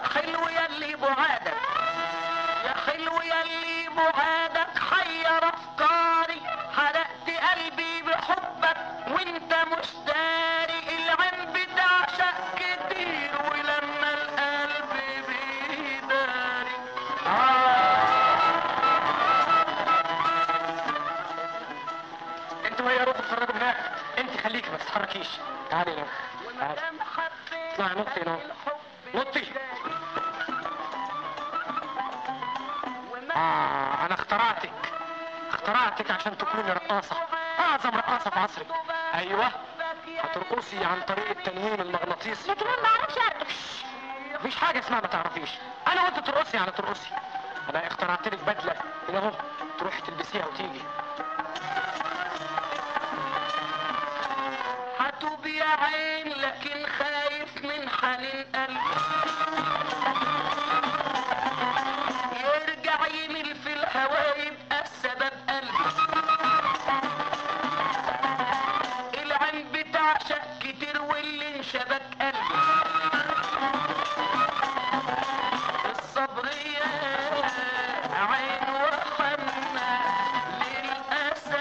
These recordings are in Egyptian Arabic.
حلو يلي بعادك يا حلو يلي بعادك حير افكاري حرقت قلبي بحبك وانت مش داري العين بتعشق كتير ولما القلب بيداري انتوا هي روحوا اتفرجوا هناك انت خليكي ما تتحركيش تعالي هنا تعالي ومادام حبيت اطلعي نطي هنا الحب نطي. وما اه انا اخترعتك اخترعتك عشان تكوني رقاصة اعظم رقاصة في عصرك ايوه هترقصي عن طريق التنويم المغناطيسي لكن انا ما اعرفش ارقص مفيش حاجة اسمها ما تعرفيش انا قلت ترقصي يعني ترقصي انا اخترعت لك بدلة هنا اهو تروحي تلبسيها وتيجي هتوب يا عين لكن خايف من حنين قلبي يرجع يميل في الهوا يبقى السبب قلبي العين بتعشق كتير واللي انشبك قلبي الصبر يا عين وحنا للأسى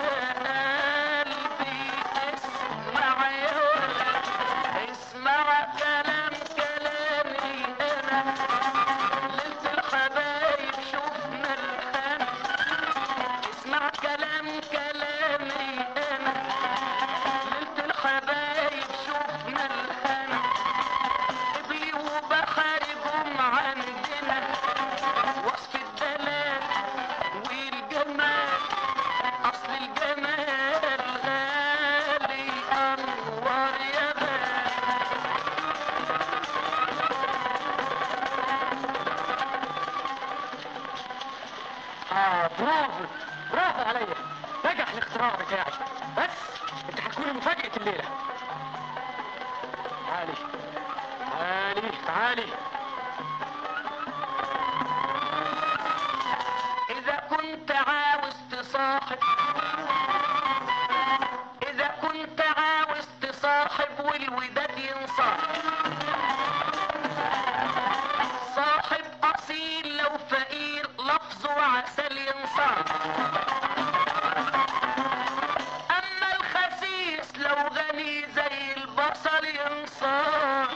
قلبي اسمع يا ولد اسمع كلام كلامي انا ليلة الحبايب شفنا الهنا اسمع كلام كلامي انا ليلة الحبايب شفنا الهنا قبلي وبحري جم عندنا وصف الدلال والجمال اصل الجمال غالي انوار يا غالي اه برافو برافو عليا نجح الاختراع بتاعي بس انت هتكوني مفاجأة الليلة تعالي تعالي تعالي إذا كنت عاوز تصاحب إذا كنت عاوز تصاحب والوداد ينصاحب صاحب أصيل لو فقير لفظه عسل ينصاحب أما الخسيس لو غني زي البصل ينصاحب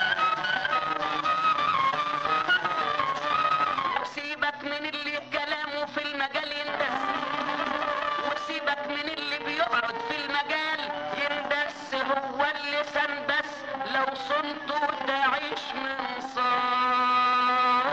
وسيبك من اللي كلامه في المجال يندس وسيبك من اللي بيقعد في المجال يندس هو اللسان بس لو صنته تعيش من صار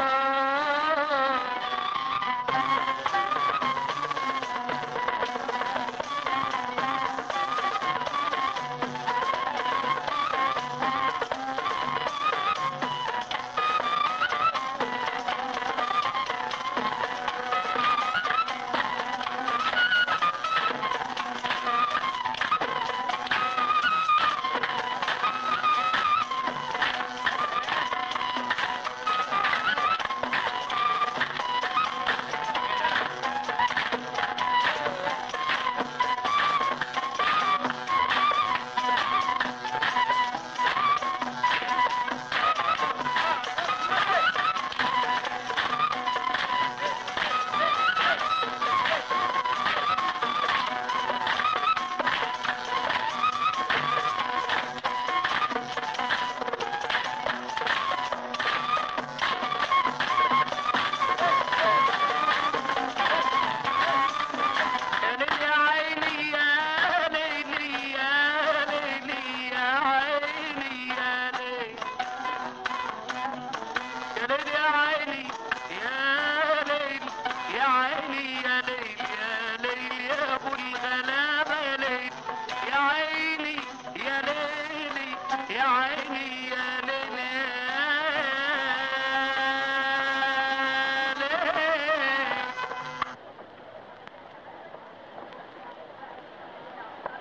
يا ليل يا عيني يا ليلي يا ليلي يا عيني يا ليل يا ليل يا عيني يا ليل يا عيني يا ليل يا ليل يا ابو الغلابه يا ليل يا عيني يا ليلي يا عيني يا